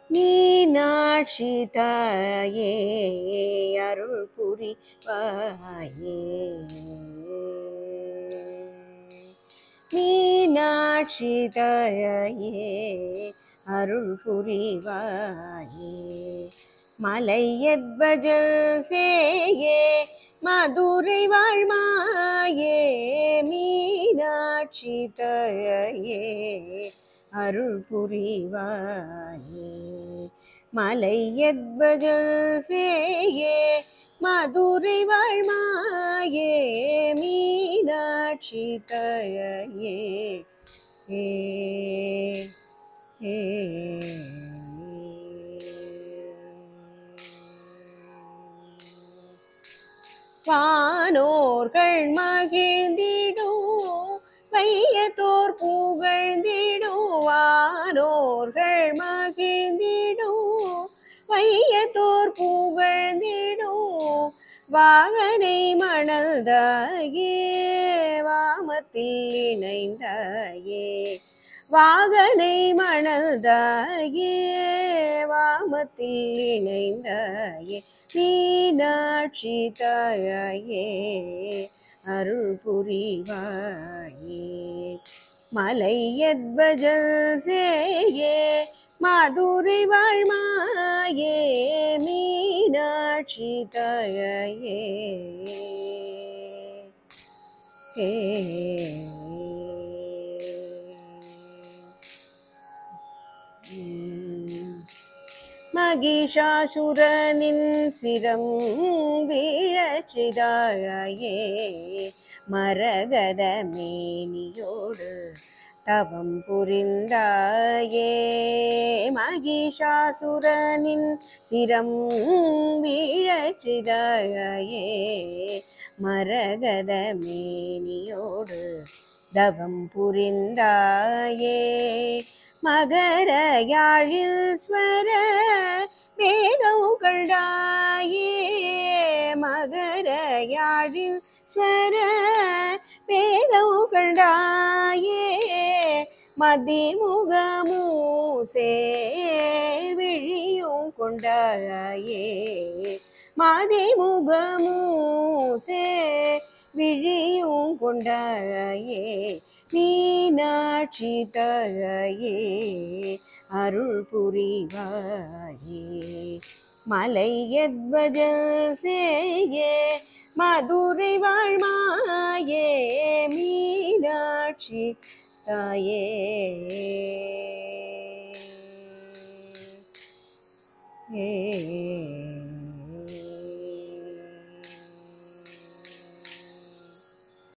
மீனாட்சி தாயே அருள் புரிவாயே மீனாட்சி தாயே அருள் புரிவாயே மலையத்வஜல் சேயே மதுரை வாழ்மாயே மீனாட்சி தாயே அருள் புரிவாயே மலையத்வஜல் சேயே மதுரை வாழ்மாயே மீனாட்சி தாயே ஏ ஏ வானோர்கள் மகிழ்ந்திடும் வையத்தோர் புகழ்ந்திடும் வானோர்கள் மகிழ்ந்திடும் வையத்தோர் புகழ்ந்திடும் வாகனை மணல்தாயே வாமத்தில் இணைந்தாயே வாகனை மணல்தாயே வாமத்தில் இணைந்தாயே மீனாட்சி தாயே அருள் புரிவாயே மலையத்வஜல் சேயே மதுரை வாழ்மாயே மீனாட்சி தாயே ஏ மகிஷாசுரனின் சிரம் வீழச் செய்தாயே மரகத மேனியோடு தவம் புரிந்தாயே மகிஷாசுரனின் சிரம் வீழச் செய்தாயே மரகத மேனியோடு தவம் புரிந்தாயே மகர யாழில் ஸ்வர வேதவுகளாயே மகர யாழில் ஸ்வர வேதவுகளாயே மதிமுகமூ சேர்விழியும் கொண்டாயே மதிமுகமூ விழியும் கொண்டாயே மீனாட்சி தாயே அருள் புரிவாயே மலையத்வஜ சேயே மதுரை வாழ்மாயே மீனாட்சி தாயே ஏ